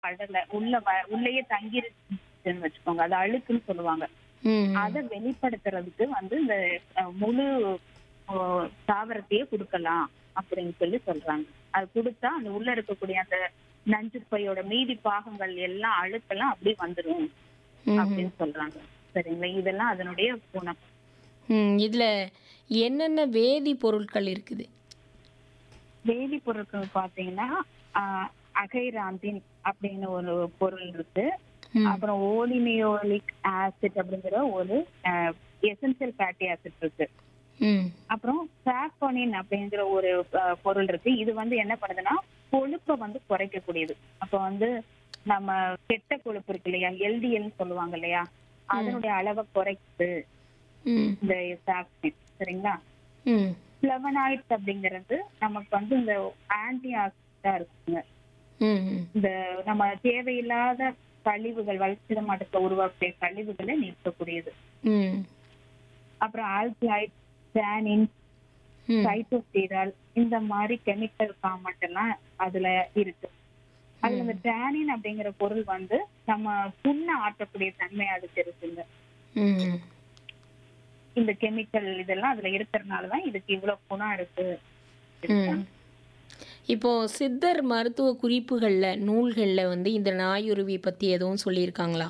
படல உள்ள வ- உள்ளேயே தங்கிருச்சுன்னு வச்சுக்கோங்க அது அழுக்குன்னு சொல்லுவாங்க ம் அதை வெளிப்படுத்துறதுக்கு வந்து இந்த அஹ், முழு அஹ், தாவரத்தையே கொடுக்கலாம் அப்படின்னு சொல்லி சொல்றாங்க அது கொடுத்தா அந்த உள்ள இருக்கக்கூடிய அந்த நஞ்சுப்பையோட மீதி பாகங்கள் எல்லாம் அழுக்கெல்லாம் அப்படியே வந்துடும் அப்படின்னு சொல்றாங்க சரிங்களா இதெல்லாம் அதனுடைய குணம் ம் இதில் என்னென்ன வேதி பொருட்கள் இருக்குது வேதிப்பொருட்கள் பாத்தீங்கன்னா ஆஹ், அகைராந்தின் அப்படின்னு ஒரு பொருள் இருக்கு ம். அப்புறம் ஓலினியோலிக் ஆசிட் அப்படிங்கிற ஒரு எசென்சியல் ஃபேட்டி ஆசிட் இருக்கு ம் அப்புறம் சாக்கோனின் அப்படிங்கிற ஒரு அஹ், பொருள் இருக்கு இது வந்து என்ன பண்ணுதுன்னா கொழுப்பை வந்து குறைக்கக்கூடியது அப்ப வந்து நம்ம கெட்ட கொழுப்பு இருக்கு இல்லையா எல்டிஎல் சொல்லுவாங்க இல்லையா அதனுடைய அளவை குறைக்குது ம் இந்த சாக்சின் சரிங்களா ம் பிளவனாய்ட்ஸ் அப்படிங்கிறது நமக்கு வந்து இந்த ஆன்டி ஆக்சிடா இருக்குங்க ம் ம் இந்த நம்ம தேவையில்லாத கழிவுகள் வளர்ச்சித மாட்டத்தை உருவாக்கிய கழிவுகளை நீக்கக்கூடியது ம் அப்புறம் ஆல்கலைட் டேனின் ம் சைட்டோஸ்டீரால் இந்த மாதிரி கெமிக்கல் காமெண்ட் எல்லாம் அதுல இருக்கு அதுல இந்த டேனின் அப்படிங்கிற பொருள் வந்து நம்ம புண்ணை ஆற்றக்கூடிய தன்மை அதுக்கு இருக்குங்க ம் இந்த கெமிக்கல் இதெல்லாம் அதுல இருக்கிறதுனாலதான் இதுக்கு இவ்வளவு குணம் இருக்கு ம். இப்போ சித்தர் மருத்துவ குறிப்புகள்ல நூல்கள்ல வந்து இந்த நாயுருவி பத்தி எதுவும் சொல்லியிருக்காங்களா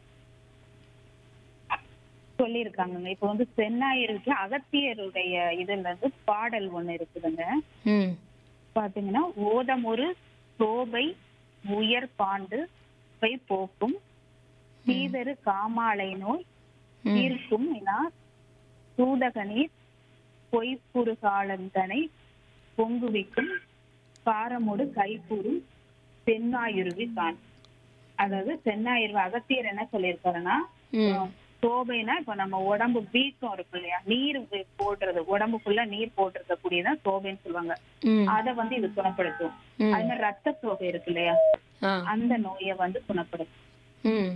சொல்லியிருக்காங்கங்க இப்ப வந்து சென்னாயிருக்கு அகத்தியருடைய இதுல இருந்து பாடல் ஒண்ணு இருக்குதுங்க ம் பாத்தீங்கன்னா ஓதமொரு சோபை உயர் பாண்டு பை போக்கும் சீதரு காமாலை நோய் ம். தீர்க்கும் இனா சூதகநீர் பொய்ப்புறுகாலந்தனை பொங்குவிக்கும் காரமோடு கைகூறும் தென்னாயுருவி கான் அதாவது தென்னாயுருவி அகத்தியர் என்ன சொல்லியிருக்காருன்னா ம் சோபைனா இப்ப நம்ம உடம்பு வீக்கம் இருக்கு இல்லையா நீர் வி- போடுறது உடம்புக்குள்ள நீர் போட்டிருக்க கூடியதான் சோபைன்னு சொல்லுவாங்க ம் அத வந்து இது குணப்படுத்தும் ம். அது மாதிரி ரத்த சோகை இருக்கு இல்லையா ஆ அந்த நோயை வந்து குணப்படுத்தும் ம்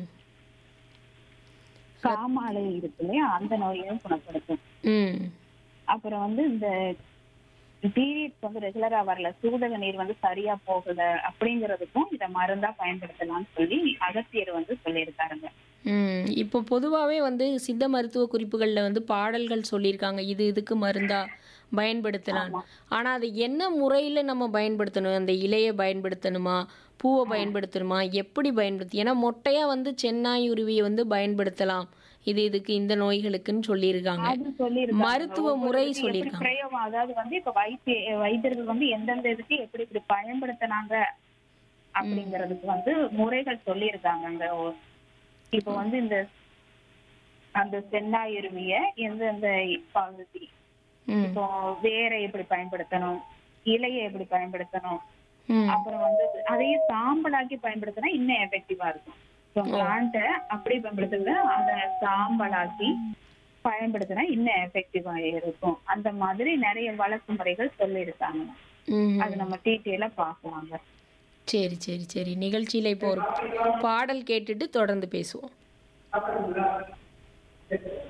காமாலை இருக்கு இல்லையா அந்த நோயையும் குணப்படுத்தும் ம் அப்புறம் வந்து இந்த பீரியட்ஸ் வந்து ரெகுலரா வரல சூதக நீர் வந்து சரியா போகல அப்படிங்கறதுக்கும் இத மருந்தா பயன்படுத்தலாம்னு சொல்லி அகத்தியர் வந்து சொல்லியிருக்காருங்க ம் இப்போ பொதுவாகவே வந்து சித்த மருத்துவ குறிப்புகளில் வந்து பாடல்கள் சொல்லியிருக்காங்க இது இதுக்கு மருந்தா பயன்படுத்தலாம் ஆனால் அது என்ன முறையில் நம்ம பயன்படுத்தணும் அந்த இலையை பயன்படுத்தணுமா பூவை பயன்படுத்தணுமா எப்படி பயன்படுத்தி ஏன்னா மொட்டையாக வந்து சென்னாயுருவியை வந்து பயன்படுத்தலாம் இது இதுக்கு இந்த நோய்களுக்குன்னு சொல்லியிருக்காங்க அது சொல்லியிருக்காங்க மருத்துவ முறை ஒவ்வொரு இதுக்கு எப்படி சொல்லியிருக்காங்க பிரயோகம் அதாவது வந்து இப்ப வைத்திய வைத்தியர்கள் வந்து எந்தெந்த இதுக்கு எப்படி இப்படி பயன்படுத்தினாங்க அப்படிங்கறதுக்கு வந்து முறைகள் சொல்லியிருக்காங்க இப்ப வந்து இந்த அந்த சென்னாயுருவிய எந்தெந்த பகுதி ம் இப்போ வேற எப்படி பயன்படுத்தணும் இலையை எப்படி பயன்படுத்தணும் ம் அப்புறம் வந்து அதையே சாம்பலாக்கி பயன்படுத்தினா இன்னும் எஃபெக்டிவா இருக்கும் ஸோ பிளான்ட்டை அப்படி பயன்படுத்துறது அதை சாம்பலாக்கி பயன்படுத்தினா இன்னும் எஃபெக்டிவா இருக்கும் அந்த மாதிரி நிறைய வழக்கு முறைகள் சொல்லியிருக்காங்க ம் அது நம்ம டீட்டெயிலா பார்க்கலாங்க சரி சரி சரி நிகழ்ச்சியில் இப்போ ஒரு பாடல் கேட்டுட்டு தொடர்ந்து பேசுவோம்